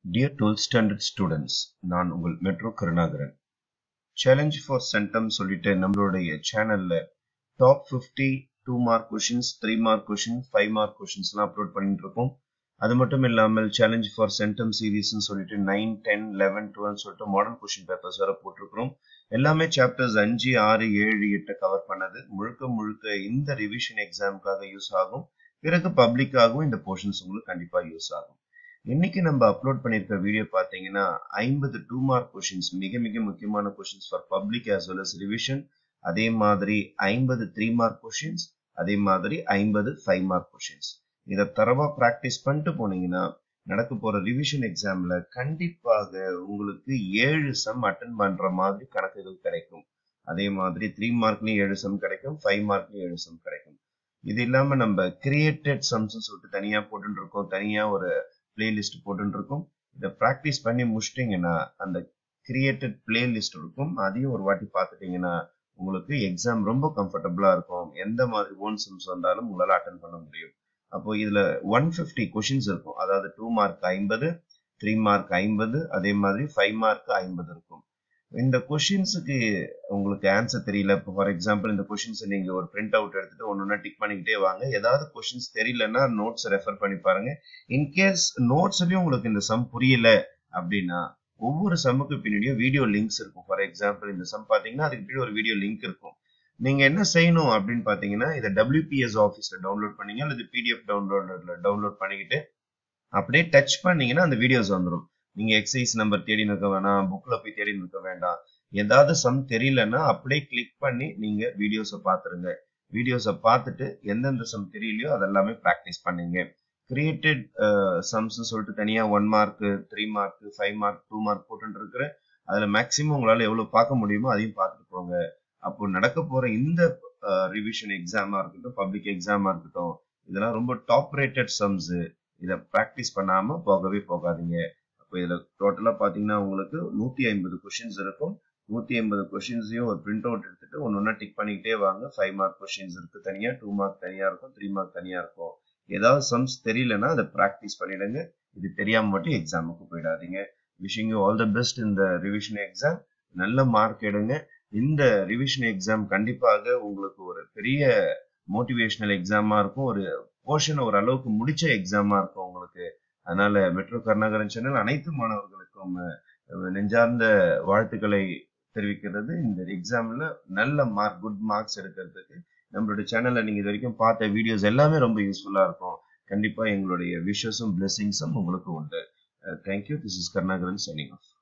Dear 12th standard students, நான் உங்கள் metro Karunakaran challenge for centum சொல்லிட்டு நம்மளுடைய சேனல்ல top 50 two mark questions three mark question five mark கொஷின்ஸ்லாம் அப்லோட் பண்ணிட்டு இருக்கோம் அது மட்டும் இல்லாமல் சேலஞ்ச் ஃபார் சென்டம் சீரீஸ்னு சொல்லிட்டு நைன் டென் லெவன் டுவெல் சொல்லிட்டு மாடல் கொஷின் பேப்பர்ஸ் வேற போட்டிருக்கிறோம் எல்லாமே சாப்டர்ஸ் அஞ்சு ஆறு ஏழு எட்டை கவர் பண்ணது முழுக்க முழுக்க இந்த ரிவிஷன் எக்ஸாமுக்காக யூஸ் ஆகும் பிறகு பப்ளிக்காகவும் இந்த போர்ஷன்ஸ் உங்களுக்கு கண்டிப்பா யூஸ் ஆகும் இன்னைக்கு நம்ம அப்லோட் பண்ணிருக்க வீடியோ பாத்தீங்கன்னா ஐம்பது டூ மார்க் கொஷின்ஸ் மிக மிக முக்கியமான questions for public as well as revision அதே மாதிரி ஐம்பது த்ரீ மார்க் கொஷின்ஸ் அதே மாதிரி ஐம்பது ஃபைவ் மார்க் கொஷின்ஸ் இதை தரவா ப்ராக்டிஸ் பண்ணிட்டு போனீங்கன்னா நடக்க போற ரிவிஷன் எக்ஸாம்ல கண்டிப்பாக உங்களுக்கு ஏழு சம் அட்டன் பண்ற மாதிரி கணக்குகள் கிடைக்கும் அதே மாதிரி த்ரீ மார்க்லயும் ஏழு சம் கிடைக்கும் ஃபைவ் மார்க்லயும் ஏழு சம் கிடைக்கும் இது இல்லாம நம்ம கிரியேட்டட் சம்ஸ் சொல்லிட்டு தனியா போட்டு இருக்கோம் தனியா ஒரு பிளேலிஸ்ட் போட்டு இருக்கோம் இதை ப்ராக்டிஸ் பண்ணி முடிச்சிட்டிங்கன்னா அந்த கிரியேட்டட் பிளேலிஸ்ட் இருக்கும் அதையும் ஒரு வாட்டி பார்த்துட்டீங்கன்னா உங்களுக்கு எக்ஸாம் ரொம்ப கம்ஃபர்டபுளா இருக்கும் எந்த மாதிரி ஓன் சம்ஸ் வந்தாலும் உங்களால அட்டன் பண்ண முடியும் அப்போ இதுல ஒன் ஃபிஃப்டி கொஷின்ஸ் இருக்கும் அதாவது டூ மார்க் ஐம்பது த்ரீ மார்க் ஐம்பது அதே மாதிரி ஃபைவ் மார்க் ஐம்பது இருக்கும் இந்த கொஷின்ஸுக்கு உங்களுக்கு ஆன்சர் தெரியல இப்போ ஃபார் எக்ஸாம்பிள் இந்த கொஷின்ஸ் நீங்க ஒரு பிரிண்ட் அவுட் எடுத்துட்டு ஒன்னு டிக் பண்ணிக்கிட்டே வாங்க ஏதாவது கொஷின்ஸ் தெரியலன்னா நோட்ஸ் ரெஃபர் பண்ணி பாருங்க இன்கேஸ் நோட்ஸ்லயும் உங்களுக்கு இந்த சம் புரியல அப்படின்னா ஒவ்வொரு சம்முக்கு பின்னாடியும் வீடியோ லிங்க்ஸ் இருக்கும் ஃபார் எக்ஸாம்பிள் இந்த சம் பாத்தீங்கன்னா அதுக்கு பின்னாடி ஒரு வீடியோ லிங்க் இருக்கும் நீங்க என்ன செய்யணும் அப்படின்னு பாத்தீங்கன்னா இதை டபிள்யூபிஎஸ் ஆஃபீஸ்ல டவுன்லோட் பண்ணீங்க அல்லது பிடிஎஃப் டவுன்லோடர்ல டவுன்லோட் பண்ணிக்கிட்டு அப்படியே டச் பண்ணீங்கன்னா அந்த வீடியோஸ் வந்துடும் நீங்க எக்ஸசைஸ் நம்பர் தேடி இருக்க வேணாம் புக்ல போய் தேடி இருக்க வேண்டாம் ஏதாவது சம் தெரியலன்னா அப்படியே கிளிக் பண்ணி நீங்க வீடியோஸை பார்த்துருங்க வீடியோஸை பார்த்துட்டு எந்தெந்த சம் தெரியலையோ அதெல்லாமே ப்ராக்டிஸ் பண்ணுங்க கிரியேட்டட் சம்ஸ் சொல்லிட்டு தனியா one mark three mark five mark two mark போட்டு இருக்கிற அதுல மேக்சிமம் உங்களால எவ்வளவு பார்க்க முடியுமோ அதையும் பார்த்துட்டு போங்க அப்போ நடக்க போற இந்த ரிவிஷன் எக்ஸாமா இருக்கட்டும் பப்ளிக் எக்ஸாமா இருக்கட்டும் இதெல்லாம் ரொம்ப டாப் ரேட்டட் சம்ஸ் இதை ப்ராக்டிஸ் பண்ணாம போகவே போகாதீங்க அப்போ இதுல டோட்டலா பாத்தீங்கன்னா உங்களுக்கு நூத்தி ஐம்பது கொஷின்ஸ் இருக்கும் நூத்தி ஐம்பது கொஷின்ஸையும் ஒரு பிரிண்ட் அவுட் எடுத்துட்டு ஒன்னு ஒன்னா டிக் பண்ணிக்கிட்டே வாங்க ஃபைவ் மார்க் கொஷின்ஸ் இருக்கு தனியா டூ மார்க் தனியா இருக்கும் த்ரீ மார்க் தனியா இருக்கும் ஏதாவது சம்ஸ் தெரியலன்னா அதை ப்ராக்டிஸ் பண்ணிடுங்க இது தெரியாம மட்டும் எக்ஸாமுக்கு போயிடாதீங்க wishing you all the best இந்த ரிவிஷன் எக்ஸாம் நல்ல மார்க் எடுங்க இந்த ரிவிஷன் எக்ஸாம் கண்டிப்பாக உங்களுக்கு ஒரு பெரிய மோட்டிவேஷனல் எக்ஸாமா இருக்கும் ஒரு போர்ஷன் ஒரு அளவுக்கு முடிச்ச எக்ஸாமா இருக்கும் உங்களுக்கு அதனால மெட்ரோ கருணாகரன் சேனல் அனைத்து மாணவர்களுக்கும் நெஞ்சார்ந்த வாழ்த்துக்களை தெரிவிக்கிறது இந்த எக்ஸாம்ல நல்ல மார்க் குட் மார்க்ஸ் எடுக்கிறதுக்கு நம்மளுடைய சேனல்ல நீங்க இது வரைக்கும் பார்த்த வீடியோஸ் எல்லாமே ரொம்ப யூஸ்ஃபுல்லா இருக்கும் கண்டிப்பா எங்களுடைய விஷஸும் பிளெஸிங்ஸும் உங்களுக்கு உண்டு thank you this is Karunakaran signing of